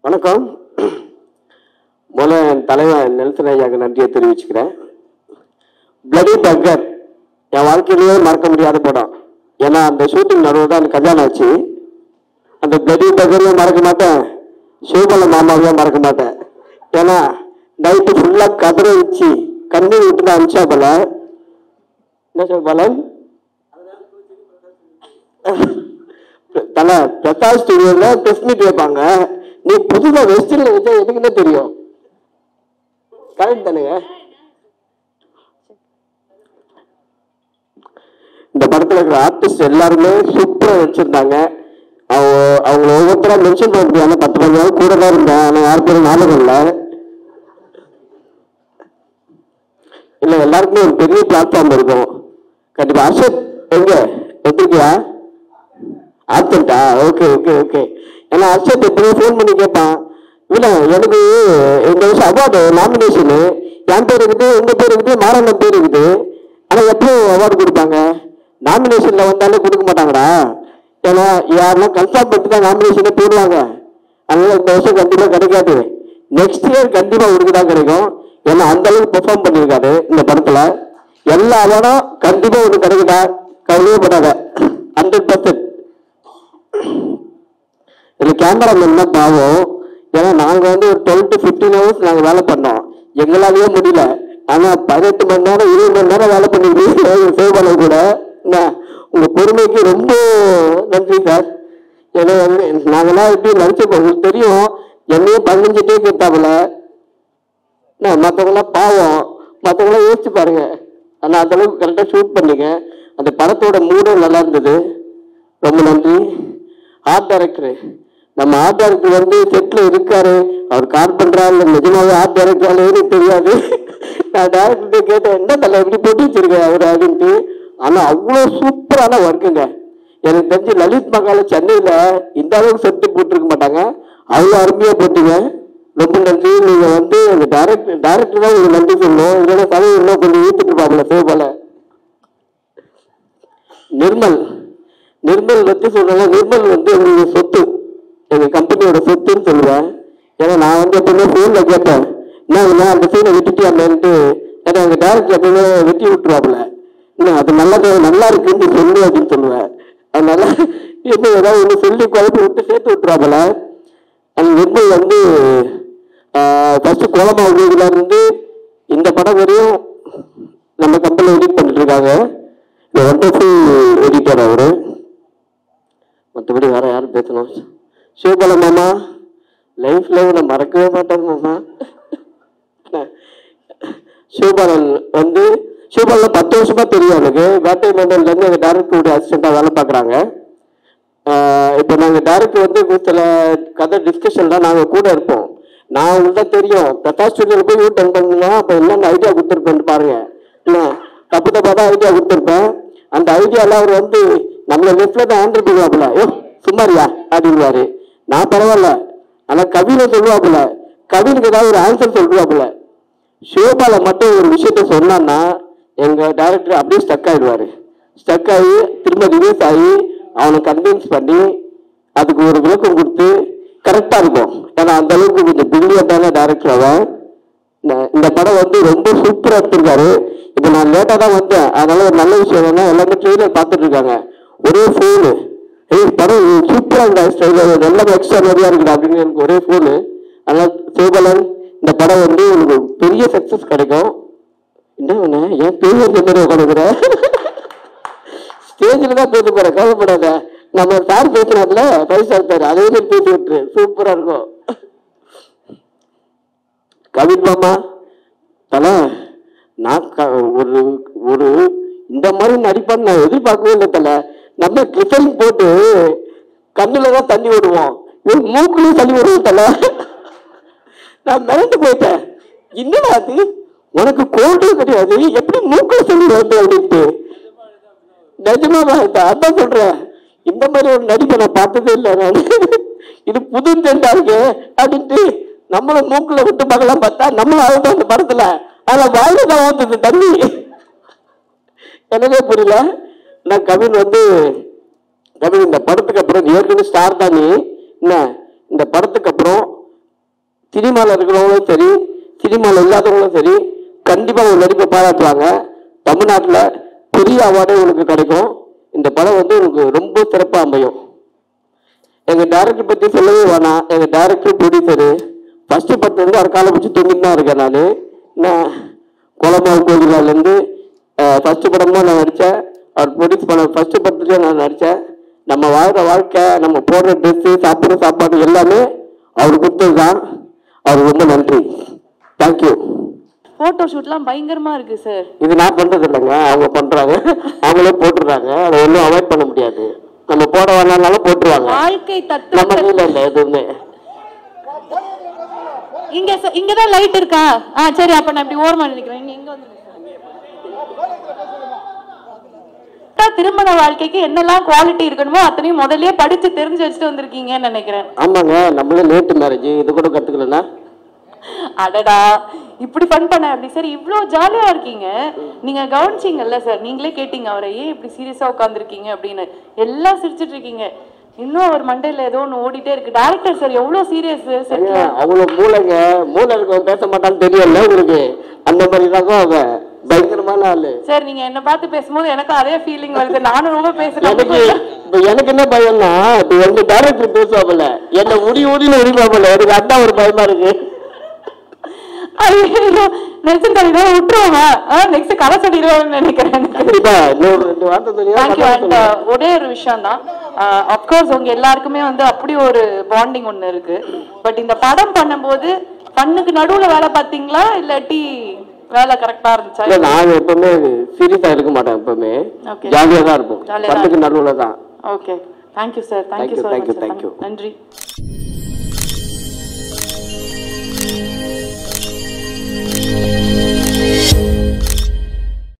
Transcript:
வணக்கம் முதல்ல என் தலைவர் நெல்சன் ஐயாக்கு நன்றியை தெரிவிச்சுக்கிறேன் பிளடி பக்கர் என் வாழ்க்கையிலேயே மறக்க முடியாத படம் ஏன்னா அந்த ஷூட்டிங் நடுவில் தான் எனக்கு கல்யாணம் ஆச்சு அந்த பிளடி பக்கரையும் மறக்க மாட்டேன் சிவபல மாமாவையும் மறக்க மாட்டேன் ஏன்னா நைட்டு ஃபுல்லாக கதற வச்சு கண்ணீர் விட்டு தான் அனுப்பிச்சா போல என்ன சிவபாலன் தல பிரகாஷ் ஸ்டுடியோல பிரஸ் மீட் வைப்பாங்க நீ புதுசா வெஸ்டர்ன்ல வச்சா எதுக்குன்னு தெரியும் கரெக்ட் தானுங்க இந்த படத்துல இருக்கிற ஆர்டிஸ்ட் எல்லாருமே சூப்பரா வச்சிருந்தாங்க அவங்க அவங்கள ஒவ்வொருத்தரா மென்ஷன் பண்ண முடியாம பத்து பதினாறு கூட தான் இருந்தேன் ஆனா யார் பேரும் ஞாபகம் இல்லை இல்ல எல்லாருக்குமே ஒரு பெரிய பிளாட்ஃபார்ம் இருக்கும் கண்டிப்பா அர்ஷத் எங்க எத்திருக்கியா ஆப்சண்டா ஓகே ஓகே ஓகே ஏன்னா அர்ஷத் எப்படியும் ஃபோன் பண்ணி கேட்பான் இல்ல எனக்கு இந்த வருஷம் அவார்டு நாமினேஷனு என் பேர் இருக்குது உங்க பேர் இருக்குது மாறண்ணன் பேர் இருக்குது ஆனா எப்போ அவார்டு கொடுப்பாங்க நாமினேஷன்ல வந்தாலே கொடுக்க மாட்டாங்கடா ஏன்னா யாரெல்லாம் கன்ஃபார்ம் பண்ணிட்டு தான் நாமினேஷனே போடுவாங்க அதனால இந்த வருஷம் கண்டிப்பா கிடைக்காது நெக்ஸ்ட் இயர் கண்டிப்பா உனக்கு தான் கிடைக்கும் ஏன்னா அந்த அளவுக்கு பெர்ஃபார்ம் பண்ணியிருக்காரு இந்த படத்துல எல்லா அவார்டும் கண்டிப்பா உனக்கு கிடைக்குதா கவலையப்படாத ஹண்ட்ரட் பர்சன்ட் இதுல கேமராமேன் தான் பாவம் ஏன்னா நாங்க வந்து ஒரு டுவெல் டு ஃபிஃப்டீன் ஹவர்ஸ் நாங்க வேலை பண்ணோம் எங்களாலேயே முடியல ஆனா பதினெட்டு மணி நேரம் இருபது மணி நேரம் வேலை பண்ணிருக்கீங்க சேவ் பண்ண கூட என்ன, உங்க பொறுமைக்கு ரொம்ப நன்றி சார் ஏன்னா வந்து நாங்கெல்லாம் எப்படி நினைச்சிருக்கோம் உங்களுக்கு தெரியும் என்னையும் பதினஞ்சு டேக் எடுத்தாப்புல மற்றவங்களாம் பாவம் மற்றவங்களாம் யோசிச்சு பாருங்க ஆனால் அந்த அளவுக்கு கரெக்டாக ஷூட் பண்ணீங்க அந்த படத்தோட மூடும் நல்லா இருந்தது ரொம்ப நன்றி ஆர்ட் டைரக்டர் நம்ம ஆர்ட் டைரக்டர் வந்து செட்டில் இருக்காரு அவர் கார் பண்றாரு இல்லை நிஜமாவே ஆர்ட் டைரக்டராலேன்னு தெரியாது நான் டேரக்டர் கேட்டேன் என்ன தலை எப்படி போட்டு வச்சிருக்க அவர் அப்படின்ட்டு ஆனால் அவ்வளோ சூப்பரான ஒர்க்குங்க எனக்கு தெரிஞ்சு லலித் மகால சென்னையில் இந்த அளவுக்கு செட்டு போட்டிருக்க மாட்டாங்க அவ்வளோ அருமையாக போட்டீங்க ரொம்ப நன்றி நீங்க வந்து அந்த டைரக்டர் டைரக்டர் தான் உங்களுக்கு நன்றி சொல்லணும் இதோட கதை இன்னும் கொஞ்சம் ஈர்த்துட்டு இருப்பாப்புல சேவல நிர்மல் நிர்மல் பத்தி சொல்றேன் நிர்மல் வந்து எங்களுக்கு சொத்து எங்க கம்பெனியோட சொத்துன்னு சொல்லுவேன் ஏன்னா நான் வந்து எப்பவுமே ஃபோன்ல கேட்பேன் என்ன நான் அந்த சீனை விட்டுட்டியாமேன்ட்டு ஏன்னா எங்க டேரக்டர் எப்பவுமே வெட்டி விட்டுருவாப்புல இன்னும் அது நல்லது நல்லா இருக்குன்னு சொல்லு அப்படின்னு சொல்லுவேன் அதனால இப்போ ஏதாவது ஒன்று சொல்லி குழப்பி விட்டு சேர்த்து விட்டுருவாப்புல அந்த நிர்மல் வந்து ஃபர்ஸ்ட் கோலமா உதவியில இருந்து இந்த படம் வரையும் நம்ம கம்பெனி எடிட் பண்ணிட்டு இருக்காங்க இந்த ஒண்டர்ஃபுல் எடிட்டர் அவரு மற்றபடி வேற யாரும் பேசணும் சிவபால மாமா லைஃப்ல நான் மறக்கவே மாட்டேன் மாமா சிவபாலன் வந்து சிவபாலன் பத்து வருஷமா தெரியும் எனக்கு வேட்டை மண்டல இருந்து எங்க டேரக்டருடைய அசிஸ்டண்டா வேலை பார்க்குறாங்க இப்போ நாங்கள் டேரக்டர் வந்து சில கதை டிஸ்கஷன்லாம் நாங்கள் கூட இருப்போம் நான் உங்களுக்கு தான் தெரியும் பிரகாஷ் ஸ்டுடியோவில் போய் யூ டென் பண்ணுங்க அப்போ என்னென்ன ஐடியா கொடுத்துருப்பேன்னு பாருங்க என்ன தப்பு தப்பாக தான் ஐடியா கொடுத்துருப்பேன் அந்த ஐடியாவில் அவர் வந்து நம்மளை லெஃப்டில் தான் ஹேண்டில் பண்ணுவாப்புல ஐயோ சும்மாரியா அப்படின்வாரு நான் பரவாயில்ல ஆனால் கவினை சொல்லுவாப்புல கவினுக்கு ஏதாவது ஒரு ஆன்சர் சொல்லுவாப்புல சிவபால மட்டும் ஒரு விஷயத்த சொன்னான்னா எங்க டைரக்டர் அப்படியே ஸ்டக் ஆயிடுவாரு ஸ்டக் ஆகி திரும்ப ரிலீஸ் ஆகி அவனை கன்வின்ஸ் பண்ணி அதுக்கு ஒரு விளக்கம் கொடுத்து கரெக்டா இருக்கும் ஏன்னா அந்த அளவுக்கு கொஞ்சம் பிரில்லியண்டான டைரக்டர் அவன் இந்த- இந்த படம் வந்து ரொம்ப சூப்பரா எடுத்திருக்காரு இப்போ நான் லேட்டா தான் வந்தேன் அதனால ஒரு நல்ல விஷயம் என்னன்னா எல்லாமே ட்ரெயிலர் பார்த்துட்டு இருக்காங்க ஒரே ஃபோனு ஏய் படம் சூப்பரா இருக்கா ஸ்டைலர் எல்லாமே எக்ஸ்ட்ரா நிறையா இருக்குது அப்படின்னு எனக்கு ஒரே ஃபோனு அதனால சிவபலன் இந்த படம் வந்து உங்களுக்கு பெரிய சக்சஸ் கிடைக்கும் என்ன ஒண்ணு ஏன் பெரிய மாதிரி உட்காந்துக்கிற ஸ்டேஜில் தான் பேச போறேன் கவலைப்படாத நம்ம சார் பேசுனாப்ல ஃபைவ் ஸ்டார் சார் அதே மாதிரி பேசி விட்டுரு சூப்பரா இருக்கும் கவின் மாமா தல நான் க- ஒரு ஒரு இந்த மாதிரி நடிப்பான்னு நான் எதிர்பார்க்கவே இல்லை தல நம்ம கிளிசரின் போட்டு கண்ணுல தான் தண்ணி விடுவோம் இவன் மூக்குலயும் தண்ணி விடுவோம் தல நான் மிரண்டு போயிட்டேன் என்னடா அது உனக்கு கோல்டும் கிடையாது எப்படி மூக்குல தண்ணி வருது அப்படின்ட்டு நிஜமாவா இந்த அதான் சொல்றேன் இந்த மாதிரி ஒரு நடிப்பை நான் பார்த்ததே இல்லை நான் இது புது ட்ரெண்டா இருக்கு அப்படின்ட்டு நம்மளும் மூக்குல விட்டு பார்க்கலாம் பார்த்தா நம்மளும் ஆகட்டும் அந்த படத்துல ஆனா வாயில தான் ஓட்டுது தண்ணி எனக்கே புரியல நான் கவின் வந்து கவின் இந்த படத்துக்கு அப்புறம் நீ ஏற்கனவே ஸ்டார் தான் நீ என்ன இந்த படத்துக்கு அப்புறம் சினிமாவில் இருக்கிறவங்களும் சரி சினிமாவில் இல்லாதவங்களும் சரி கண்டிப்பாக ஒரு நடிப்பை பாராட்டுவாங்க தமிழ்நாட்டில் பெரிய அவார்டே உங்களுக்கு கிடைக்கும் இந்த படம் வந்து உங்களுக்கு ரொம்ப சிறப்பாக அமையும் எங்கள் டேரக்டர் பற்றி சொல்லவே வேணாம் எங்கள் டேரக்டர் ப்ரொடியூசரு ஃபஸ்ட்டு படத்துலேருந்து அவர் காலை பிடிச்சி தொங்கிட்டு தான் இருக்கேன் நான் நான் குளமாவு கோவிலாலேருந்து ஃபஸ்ட்டு படம் தான் நான் நடித்தேன் அவர் ப்ரொடியூஸ் பண்ண ஃபஸ்ட்டு படத்துலேயே நான் நடித்தேன் நம்ம வாழ்கிற வாழ்க்கை நம்ம போடுற ட்ரெஸ்ஸு சாப்பிட்ற சாப்பாடு எல்லாமே அவர் கொடுத்தது தான் அவர் ரொம்ப நன்றி தேங்க்யூ போட்டோ ஷூட்லாம் பயங்கரமா இருக்கு சார் இது நான் பண்றது இல்லைங்க அவங்க பண்றாங்க அவங்களே போட்டுடுறாங்க அதை ஒன்றும் அவாய்ட் பண்ண முடியாது நம்ம போட வேணாலும் போட்டுருவாங்க வாழ்க்கை நம்ம தத்துவத்தை கையில் இல்லை எதுவுமே இங்க ச- இங்கதான் லைட் இருக்கா ஆ சரி அப்ப நான் இப்படி ஓரமா நினைக்கிறேன் இங்க எங்க வந்து திருமண வாழ்க்கைக்கு என்னெல்லாம் குவாலிட்டி இருக்கணுமோ அத்தனையும் முதல்லயே படிச்சு தெரிஞ்சு வச்சுட்டு வந்திருக்கீங்கன்னு நினைக்கிறேன் ஆமாங்க நம்மளே லேட்டு மேரேஜ் இது கூட கத்துக்கலன்னா அடடா இப்படி ஃபன் பண்ண அப்படி சார் இவ்ளோ ஜாலியா இருக்கீங்க நீங்க கவனிச்சீங்கல்ல சார் நீங்களே கேட்டீங்க அவரை ஏன் இப்படி சீரியஸா உட்காந்துருக்கீங்க அப்படின்னு எல்லாம் சிரிச்சிட்டு இருக்கீங்க இன்னும் அவர் மண்டையில ஏதோ ஒண்ணு ஓடிட்டே இருக்கு டேரக்டர் சார் எவ்வளவு சீரியஸ் ஏங்க, அவ்வளவு மூளைங்க மூளை இருக்கவன் பேச மாட்டான்னு தெரியல உங்களுக்கு அந்த மாதிரி தாங்க அவன் பயங்கரமான ஆளு சார் நீங்க என்ன பார்த்து பேசும்போது எனக்கு அதே ஃபீலிங் வருது நானும் ரொம்ப எனக்கு பேசுறேன் இப்ப எனக்கு என்ன பயம்னா இப்ப எங்க டேரக்டர் பேசுவாங்கல்ல என்ன உடி உடின்னு உடிப்பாங்கல்ல எனக்கு அதான் ஒரு பயமா இருக்கு ஐயோ நெல்சன் கதை தான் விட்டுருவாங்க நெக்ஸ்ட் கதை சொல்லிடுவாங்கன்னு நினைக்கிறேன் கண்டிப்பா இன்னொரு ரெண்டு வார்த்தை தேங்க்யூ தெரியும் அண்ட் ஒரே ஒரு விஷயம் தான் அப்கோர்ஸ் உங்க எல்லாருக்குமே வந்து அப்படி ஒரு பாண்டிங் ஒண்ணு இருக்கு பட் இந்த படம் பண்ணும்போது கண்ணுக்கு நடுவுல வேலை பார்த்தீங்களா இல்லாட்டி வேலை கரெக்டா இருந்துச்சா இல்ல நான் எப்பவுமே சீரியஸா இருக்க மாட்டேன் எப்பவுமே Okay. ஜாலியா தான் இருப்போம் ஜாலியா தான் படத்துக்கு நடுவுல தான் okay thank you sir thank you Thank you, so thank you, much thank you. நன்றி